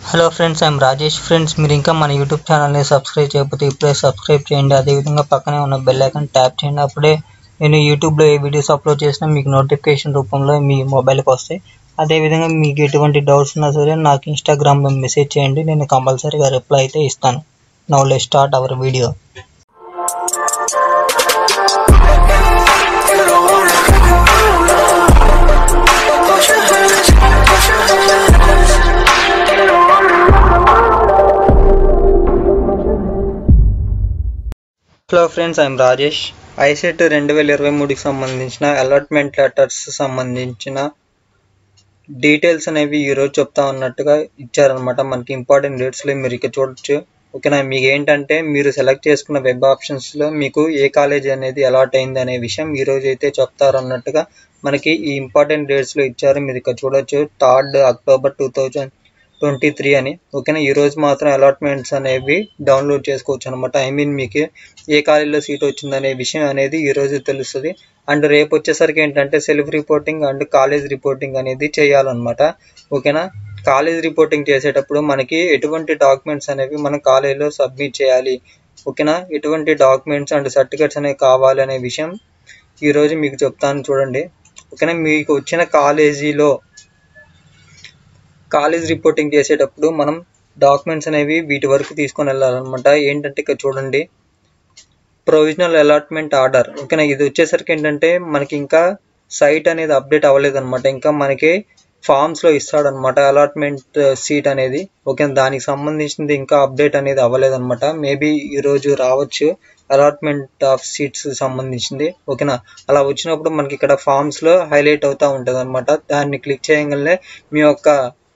hello friends I'm Rajesh friends మీరు ఇంకా మన యూట్యూబ్ ఛానల్ని సబ్స్క్రైబ్ చేయకపోతే ఇప్పుడే సబ్స్క్రైబ్ చేయండి అదేవిధంగా పక్కనే ఉన్న బెల్ ఐకాన్ ట్యాప్ చేయండి అప్పుడే నేను యూట్యూబ్లో ఏ వీడియోస్ అప్లోడ్ చేసినా మీకు నోటిఫికేషన్ రూపంలో మీ మొబైల్కి వస్తాయి అదేవిధంగా మీకు ఎటువంటి డౌట్స్ ఉన్నా సరే నాకు ఇన్స్టాగ్రామ్లో మెసేజ్ చేయండి నేను కంపల్సరీగా రిప్లై అయితే ఇస్తాను now let start our video hello friends I'm Rajesh ICET రెండు వేల ఇరవై మూడుకి సంబంధించిన అలాట్మెంట్ లెటర్స్ సంబంధించిన డీటెయిల్స్ అనేవి ఈరోజు చెప్తా ఉన్నట్టుగా ఇచ్చారనమాట మనకి ఇంపార్టెంట్ డేట్స్లో మీరు ఇక్కడ చూడొచ్చు ఓకేనా మీకు ఏంటంటే మీరు సెలెక్ట్ చేసుకున్న వెబ్ ఆప్షన్స్లో మీకు ఏ కాలేజ్ అనేది అలాట్ అయింది అనే విషయం ఈ రోజు అయితే చెప్తారు అన్నట్టుగా మనకి ఈ ఇంపార్టెంట్ డేట్స్లో ఇచ్చారు మీరు ఇక్కడ చూడొచ్చు third October two thousand twenty three అని ఓకేనా ఈ రోజు మాత్రం అలాట్మెంట్స్ అనేవి డౌన్లోడ్ చేసుకోవచ్చు అనమాట ఐ మీన్ మీకు ఏ కాలేజీలో సీట్ వచ్చిందనే విషయం అనేది ఈ రోజు తెలుస్తుంది అండ్ రేపు వచ్చేసరికి ఏంటంటే self reporting and college reporting అనేది చేయాలన్నమాట ఓకేనా కాలేజ్ రిపోర్టింగ్ చేసేటప్పుడు మనకి ఎటువంటి డాక్యుమెంట్స్ అనేవి మనం కాలేజీలో సబ్మిట్ చేయాలి ఓకేనా ఎటువంటి డాక్యుమెంట్స్ అండ్ సర్టిఫికేట్స్ అనేవి కావాలి అనే విషయం ఈరోజు మీకు చెప్తాను చూడండి ఓకేనా మీకు వచ్చిన కాలేజీలో కాలేజ్ రిపోర్టింగ్ చేసేటప్పుడు మనం డాక్యుమెంట్స్ అనేవి వీటి వరకు తీసుకొని వెళ్ళాలన్నమాట ఏంటంటే ఇక్కడ చూడండి ప్రొవిజనల్ అలాట్మెంట్ ఆర్డర్ ఓకేనా ఇది వచ్చేసరికి ఏంటంటే మనకి ఇంకా సైట్ అనేది అప్డేట్ అవ్వలేదు అనమాట ఇంకా మనకి ఫామ్స్లో ఇస్తాడనమాట అలాట్మెంట్ సీట్ అనేది ఓకే దానికి సంబంధించింది ఇంకా అప్డేట్ అనేది అవ్వలేదన్నమాట మేబీ ఈరోజు రావచ్చు అలాట్మెంట్ ఆఫ్ సీట్స్ సంబంధించింది ఓకేనా అలా వచ్చినప్పుడు మనకి ఇక్కడ ఫామ్స్లో హైలైట్ అవుతూ ఉంటుంది అనమాట దాన్ని క్లిక్ చేయగానే మీ యొక్క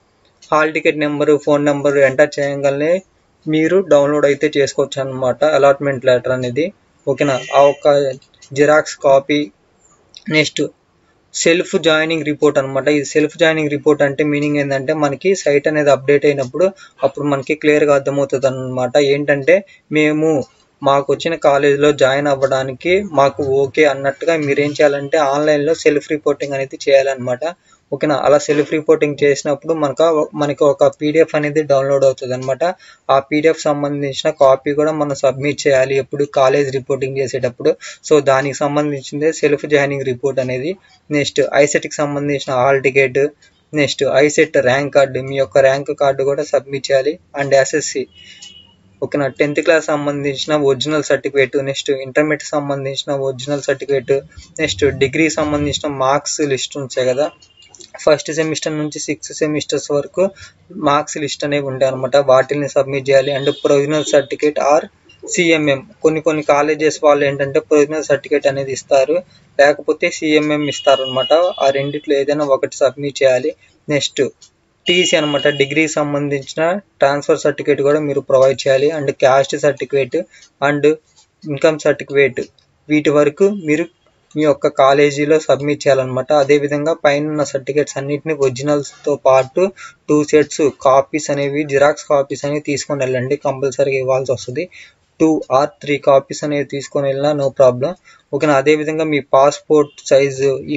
hall ticket number phone number enter చేయగానే మీరు డౌన్లోడ్ అయితే చేసుకోవచ్చు అనమాట అలాట్మెంట్ లెటర్ అనేది ఓకేనా ఆ ఒక్క xerox copy next self joining report అనమాట ఈ సెల్ఫ్ జాయినింగ్ రిపోర్ట్ అంటే మీనింగ్ ఏంటంటే మనకి సైట్ అనేది అప్డేట్ అయినప్పుడు అప్పుడు మనకి క్లియర్గా అర్థమవుతుంది అనమాట ఏంటంటే మేము మాకు వచ్చిన కాలేజీలో జాయిన్ అవ్వడానికి మాకు ఓకే అన్నట్టుగా మీరు ఏం చేయాలంటే ఆన్లైన్లో సెల్ఫ్ రిపోర్టింగ్ అనేది చేయాలన్నమాట ఓకేనా అలా సెల్ఫ్ రిపోర్టింగ్ చేసినప్పుడు మనకు మనకి ఒక పీడిఎఫ్ అనేది డౌన్లోడ్ అవుతుంది అనమాట ఆ పీడిఎఫ్ సంబంధించిన కాపీ కూడా మనం సబ్మిట్ చేయాలి ఎప్పుడు కాలేజ్ రిపోర్టింగ్ చేసేటప్పుడు సో దానికి సంబంధించిందే సెల్ఫ్ జాయినింగ్ రిపోర్ట్ అనేది నెక్స్ట్ ఐసెట్కి సంబంధించిన hall ticket next ICET rank card మీ యొక్క ర్యాంక్ కార్డు కూడా సబ్మిట్ చేయాలి అండ్ ఎస్ఎస్సి ఓకేనా టెన్త్ క్లాస్ సంబంధించిన ఒరిజినల్ సర్టిఫికేట్ నెక్స్ట్ ఇంటర్మీడియట్ సంబంధించిన ఒరిజినల్ సర్టిఫికేట్ నెక్స్ట్ డిగ్రీ సంబంధించిన మార్క్స్ లిస్ట్ ఉంటాయి కదా ఫస్ట్ సెమిస్టర్ నుంచి సిక్స్త్ సెమిస్టర్స్ వరకు మార్క్స్ లిస్ట్ అనేవి ఉంటాయి అనమాట వాటిని సబ్మిట్ చేయాలి and provisional certificate or CMM కొన్ని కొన్ని కాలేజెస్ వాళ్ళు ఏంటంటే ప్రొవిజనల్ సర్టిఫికేట్ అనేది ఇస్తారు లేకపోతే సిఎంఎం ఇస్తారు అనమాట ఆ రెండిట్లో ఏదైనా ఒకటి సబ్మిట్ చేయాలి నెక్స్ట్ టీసీ అనమాట డిగ్రీకి సంబంధించిన ట్రాన్స్ఫర్ సర్టిఫికేట్ కూడా మీరు ప్రొవైడ్ చేయాలి and caste certificate and income certificate వీటి వరకు మీరు మీ యొక్క కాలేజీలో సబ్మిట్ చేయాలన్నమాట అదేవిధంగా పైన ఉన్న సర్టిఫికేట్స్ అన్నింటినీ ఒరిజినల్స్తో పాటు టూ సెట్స్ కాపీస్ అనేవి జిరాక్స్ కాపీస్ అనేవి తీసుకొని వెళ్ళండి కంపల్సరీగా ఇవ్వాల్సి వస్తుంది టూ ఆర్ త్రీ కాపీస్ అనేవి తీసుకొని వెళ్ళినా నో ప్రాబ్లం ఓకేనా అదేవిధంగా మీ పాస్పోర్ట్ సైజు ఈ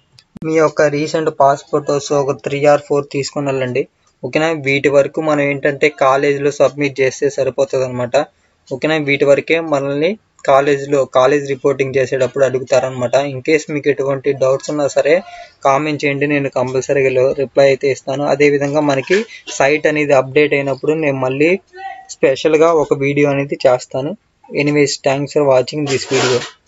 మీ యొక్క రీసెంట్ పాస్పోర్ట్ ఒక త్రీ ఆర్ ఫోర్ తీసుకొని వెళ్ళండి ఓకేనా వీటి వరకు మనం ఏంటంటే కాలేజీలో సబ్మిట్ చేస్తే సరిపోతుంది అనమాట ఓకేనా వీటి వరకే మనల్ని కాలేజ్లో కాలేజ్ రిపోర్టింగ్ చేసేటప్పుడు అడుగుతారనమాట ఇన్ కేస్ మీకు ఎటువంటి డౌట్స్ ఉన్నా సరే కామెంట్ చేయండి నేను కంపల్సరీగా రిప్లై అయితే ఇస్తాను అదేవిధంగా మనకి సైట్ అనేది అప్డేట్ అయినప్పుడు నేను మళ్ళీ స్పెషల్గా ఒక వీడియో అనేది చేస్తాను anyways thanks for watching this video